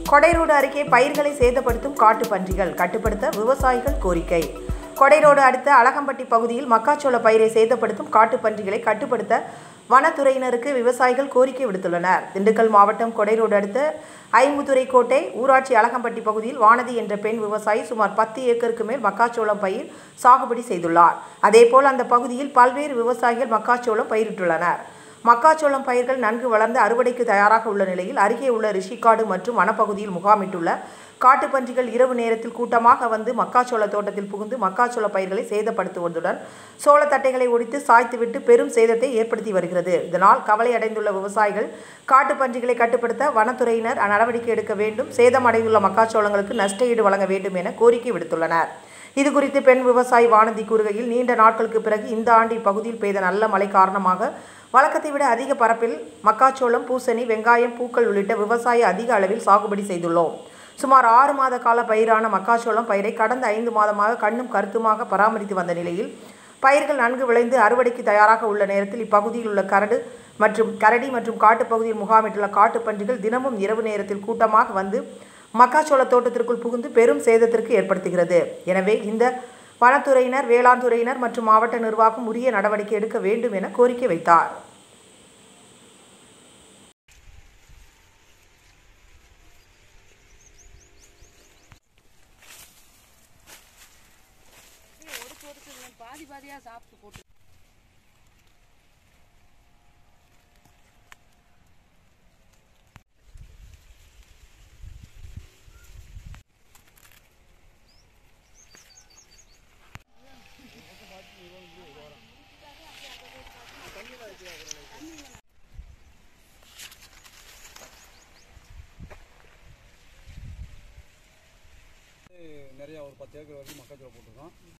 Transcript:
கொடைரோடு அருகே பயிர்களை சேதப்படுத்தும் காட்டு பன்றிகள் கட்டுப்படுத்த விவசாயிகள் கோரிக்கை கொடைரோடு அடுத்த அழகம்பட்டி பகுதியில் மக்காச்சோள பயிரை சேதப்படுத்தும் காட்டு பன்றிகளை கட்டுப்படுத்த வனத்துறையினருக்கு விவசாயிகள் கோரிக்கை விடுத்துள்ளனர் திண்டுக்கல் மாவட்டம் கொடைரோடு அடுத்த ஐம்புதுரை கோட்டை ஊராட்சி அழகம்பட்டி பகுதியில் வானதி என்ற பெண் விவசாயி சுமார் பத்து ஏக்கருக்கு மேல் மக்காச்சோளம் பயிர் சாகுபடி செய்துள்ளார் அதேபோல் அந்த பகுதியில் பல்வேறு விவசாயிகள் மக்காச்சோளம் பயிரிட்டுள்ளனர் மக்காச்சோளம் பயிர்கள் நன்கு வளர்ந்து அறுவடைக்கு தயாராக உள்ள நிலையில் அருகே உள்ள ரிஷிக்காடு மற்றும் வனப்பகுதியில் முகாமிட்டுள்ள காட்டுப்பன்றிகள் இரவு நேரத்தில் கூட்டமாக வந்து மக்காச்சோள தோட்டத்தில் புகுந்து மக்காச்சோள பயிர்களை சேதப்படுத்துவதுடன் சோளத்தட்டைகளை ஒடித்து சாய்த்துவிட்டு பெரும் சேதத்தை ஏற்படுத்தி வருகிறது இதனால் கவலை அடைந்துள்ள விவசாயிகள் காட்டுப்பன்றிகளை கட்டுப்படுத்த வனத்துறையினர் நடவடிக்கை எடுக்க வேண்டும் சேதமடைந்துள்ள மக்காச்சோளங்களுக்கு நஷ்ட ஈடு வழங்க வேண்டும் என கோரிக்கை விடுத்துள்ளனர் இது குறித்து பெண் விவசாயி வானதி கூறுகையில் நீண்ட நாட்களுக்கு பிறகு இந்த ஆண்டு இப்பகுதியில் பெய்த நல்ல மழை காரணமாக வழக்கத்தை விட அதிக பரப்பில் மக்காச்சோளம் பூசணி வெங்காயம் பூக்கள் உள்ளிட்ட விவசாயி அதிக அளவில் சாகுபடி செய்துள்ளோம் சுமார் ஆறு மாத கால பயிரான மக்காச்சோளம் பயிரை கடந்த ஐந்து மாதமாக கண்ணும் கருத்துமாக பராமரித்து வந்த நிலையில் பயிர்கள் நன்கு விளைந்து அறுவடைக்கு தயாராக உள்ள நேரத்தில் இப்பகுதியில் உள்ள கரடு மற்றும் கரடி மற்றும் காட்டுப்பகுதியில் முகாமிட்டுள்ள காட்டுப்பன்றிகள் தினமும் இரவு நேரத்தில் கூட்டமாக வந்து மக்காச்சோள தோட்டத்திற்குள் புகுந்து பெரும் சேதத்திற்கு ஏற்படுத்துகிறது எனவே இந்த வனத்துறையினர் வேளாண் துறையினர் மற்றும் மாவட்ட நிர்வாகம் உரிய நடவடிக்கை எடுக்க வேண்டும் என கோரிக்கை வைத்தார் ஒடுக்கு ஒடுக்கு இல்லை, பாதி பாதியாக சாப்பிட்டு போட்டு நிறையா ஒரு பத்து ஏக்கர் வரைக்கும் மக்காச்சோளம் போட்டிருக்கோம்